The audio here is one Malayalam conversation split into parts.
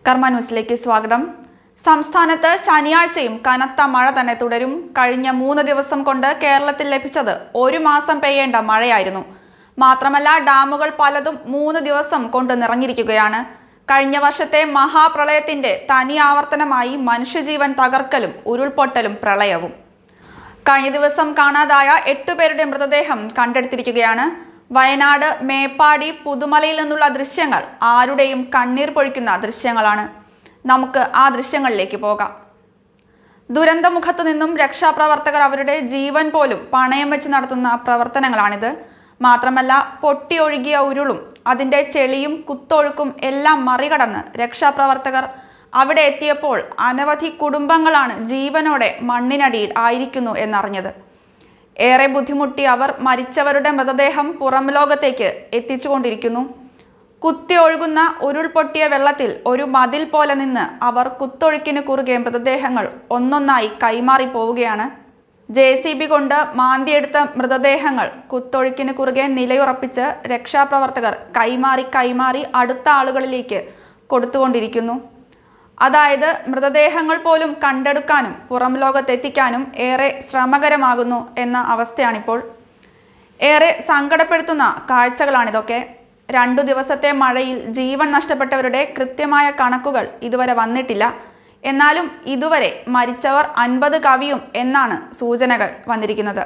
കർമ്മ ന്യൂസിലേക്ക് സ്വാഗതം സംസ്ഥാനത്ത് ശനിയാഴ്ചയും കനത്ത മഴ തന്നെ തുടരും കഴിഞ്ഞ മൂന്ന് ദിവസം കൊണ്ട് കേരളത്തിൽ ലഭിച്ചത് ഒരു മാസം പെയ്യേണ്ട മഴയായിരുന്നു മാത്രമല്ല ഡാമുകൾ പലതും മൂന്ന് ദിവസം കൊണ്ട് നിറഞ്ഞിരിക്കുകയാണ് കഴിഞ്ഞ വർഷത്തെ മഹാപ്രളയത്തിന്റെ തനി ആവർത്തനമായി മനുഷ്യജീവൻ തകർക്കലും ഉരുൾപൊട്ടലും പ്രളയവും കഴിഞ്ഞ ദിവസം കാണാതായ എട്ടുപേരുടെ മൃതദേഹം കണ്ടെടുത്തിരിക്കുകയാണ് വയനാട് മേപ്പാടി പുതുമലയിൽ നിന്നുള്ള ദൃശ്യങ്ങൾ ആരുടെയും കണ്ണീർ പൊഴിക്കുന്ന ദൃശ്യങ്ങളാണ് നമുക്ക് ആ ദൃശ്യങ്ങളിലേക്ക് പോകാം ദുരന്തമുഖത്തു നിന്നും രക്ഷാപ്രവർത്തകർ അവരുടെ ജീവൻ പോലും പണയം വെച്ച് നടത്തുന്ന പ്രവർത്തനങ്ങളാണിത് മാത്രമല്ല പൊട്ടിയൊഴുകിയ ഉരുളും അതിൻ്റെ ചെളിയും കുത്തൊഴുക്കും എല്ലാം മറികടന്ന് രക്ഷാപ്രവർത്തകർ അവിടെ എത്തിയപ്പോൾ അനവധി കുടുംബങ്ങളാണ് ജീവനോടെ മണ്ണിനടിയിൽ ആയിരിക്കുന്നു എന്നറിഞ്ഞത് ഏറെ ബുദ്ധിമുട്ടി അവർ മരിച്ചവരുടെ മൃതദേഹം പുറം ലോകത്തേക്ക് എത്തിച്ചുകൊണ്ടിരിക്കുന്നു കുത്തി ഒഴുകുന്ന ഉരുൾപൊട്ടിയ വെള്ളത്തിൽ ഒരു മതിൽ പോലെ നിന്ന് അവർ കുത്തൊഴുക്കിന് കുറുകെ മൃതദേഹങ്ങൾ ഒന്നൊന്നായി കൈമാറി പോവുകയാണ് ജെ സി ബി കൊണ്ട് മാന്തിയെടുത്ത മൃതദേഹങ്ങൾ കുത്തൊഴുക്കിന് കുറുകെ നിലയുറപ്പിച്ച് രക്ഷാപ്രവർത്തകർ കൈമാറി കൈമാറി അടുത്ത ആളുകളിലേക്ക് കൊടുത്തുകൊണ്ടിരിക്കുന്നു അതായത് മൃതദേഹങ്ങൾ പോലും കണ്ടെടുക്കാനും പുറം ലോകത്തെത്തിക്കാനും ഏറെ ശ്രമകരമാകുന്നു എന്ന അവസ്ഥയാണിപ്പോൾ ഏറെ സങ്കടപ്പെടുത്തുന്ന കാഴ്ചകളാണിതൊക്കെ രണ്ടു ദിവസത്തെ മഴയിൽ ജീവൻ നഷ്ടപ്പെട്ടവരുടെ കൃത്യമായ കണക്കുകൾ ഇതുവരെ വന്നിട്ടില്ല എന്നാലും ഇതുവരെ മരിച്ചവർ അൻപത് കവിയും എന്നാണ് സൂചനകൾ വന്നിരിക്കുന്നത്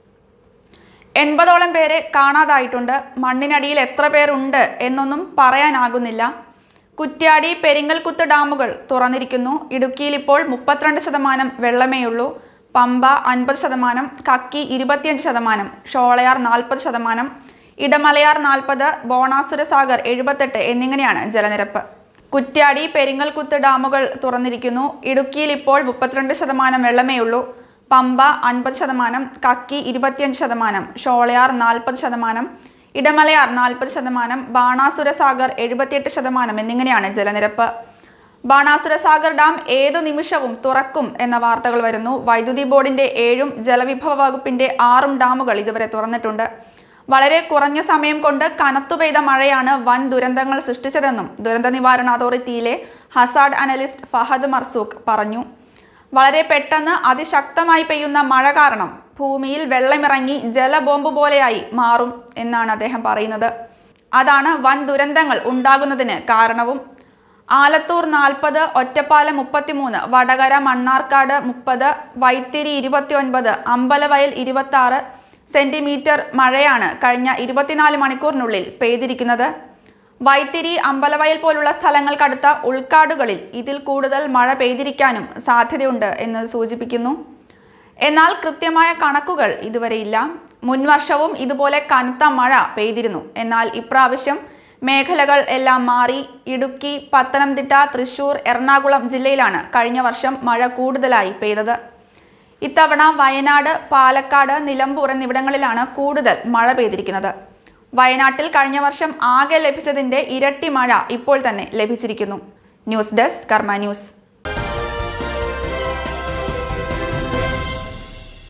എൺപതോളം പേരെ കാണാതായിട്ടുണ്ട് മണ്ണിനടിയിൽ എത്ര പേരുണ്ട് എന്നൊന്നും പറയാനാകുന്നില്ല കുറ്റ്യാടി പെരിങ്ങൽകുത്ത് ഡാമുകൾ തുറന്നിരിക്കുന്നു ഇടുക്കിയിൽ ഇപ്പോൾ മുപ്പത്തിരണ്ട് ശതമാനം വെള്ളമേയുള്ളൂ പമ്പ അൻപത് ശതമാനം കക്കി ഇരുപത്തിയഞ്ച് ശതമാനം ഷോളയാർ നാൽപ്പത് ശതമാനം ഇടമലയാർ നാൽപ്പത് ബോണാസുര സാഗർ എഴുപത്തെട്ട് എന്നിങ്ങനെയാണ് ജലനിരപ്പ് കുറ്റ്യാടി പെരിങ്ങൽകുത്ത് ഡാമുകൾ തുറന്നിരിക്കുന്നു ഇടുക്കിയിൽ ഇപ്പോൾ മുപ്പത്തിരണ്ട് ശതമാനം വെള്ളമേയുള്ളൂ പമ്പ അൻപത് ശതമാനം കക്കി ഇരുപത്തിയഞ്ച് ശതമാനം ഷോളയാർ നാൽപ്പത് ശതമാനം ഇടമലയാർ നാൽപ്പത് ശതമാനം ബാണാസുര സാഗർ എഴുപത്തിയെട്ട് ശതമാനം എന്നിങ്ങനെയാണ് ജലനിരപ്പ് ബാണാസുര സാഗർ ഡാം ഏതു നിമിഷവും തുറക്കും എന്ന വാർത്തകൾ വരുന്നു വൈദ്യുതി ബോർഡിന്റെ ഏഴും ജലവിഭവ വകുപ്പിന്റെ ആറും ഡാമുകൾ ഇതുവരെ തുറന്നിട്ടുണ്ട് വളരെ കുറഞ്ഞ സമയം കൊണ്ട് കനത്തു പെയ്ത മഴയാണ് വൻ ദുരന്തങ്ങൾ സൃഷ്ടിച്ചതെന്നും ദുരന്ത നിവാരണ അതോറിറ്റിയിലെ ഹസാഡ് അനലിസ്റ്റ് ഫഹദ് മർസൂഖ് പറഞ്ഞു വളരെ പെട്ടെന്ന് അതിശക്തമായി പെയ്യുന്ന മഴ കാരണം ഭൂമിയിൽ വെള്ളമിറങ്ങി ജലബോംബ് പോലെയായി മാറും എന്നാണ് അദ്ദേഹം പറയുന്നത് അതാണ് വൻ ദുരന്തങ്ങൾ ഉണ്ടാകുന്നതിന് കാരണവും ആലത്തൂർ നാൽപ്പത് ഒറ്റപ്പാലം മുപ്പത്തിമൂന്ന് വടകര മണ്ണാർക്കാട് മുപ്പത് വൈത്തിരി ഇരുപത്തിയൊൻപത് അമ്പലവയൽ ഇരുപത്തി ആറ് സെന്റിമീറ്റർ മഴയാണ് കഴിഞ്ഞ ഇരുപത്തിനാല് മണിക്കൂറിനുള്ളിൽ പെയ്തിരിക്കുന്നത് വൈത്തിരി അമ്പലവയൽ പോലുള്ള സ്ഥലങ്ങൾക്കടുത്ത ഉൾക്കാടുകളിൽ ഇതിൽ കൂടുതൽ മഴ പെയ്തിരിക്കാനും സാധ്യതയുണ്ട് എന്ന് സൂചിപ്പിക്കുന്നു എന്നാൽ കൃത്യമായ കണക്കുകൾ ഇതുവരെയില്ല മുൻവർഷവും ഇതുപോലെ കനത്ത മഴ പെയ്തിരുന്നു എന്നാൽ ഇപ്രാവശ്യം മേഖലകൾ എല്ലാം മാറി ഇടുക്കി പത്തനംതിട്ട തൃശൂർ എറണാകുളം ജില്ലയിലാണ് കഴിഞ്ഞ വർഷം മഴ കൂടുതലായി പെയ്തത് ഇത്തവണ വയനാട് പാലക്കാട് നിലമ്പൂർ എന്നിവിടങ്ങളിലാണ് കൂടുതൽ മഴ പെയ്തിരിക്കുന്നത് വയനാട്ടിൽ കഴിഞ്ഞ വർഷം ആകെ ലഭിച്ചതിന്റെ ഇരട്ടി മഴ ഇപ്പോൾ തന്നെ ലഭിച്ചിരിക്കുന്നു ന്യൂസ് ഡെസ്ക് കർമ്മ ന്യൂസ്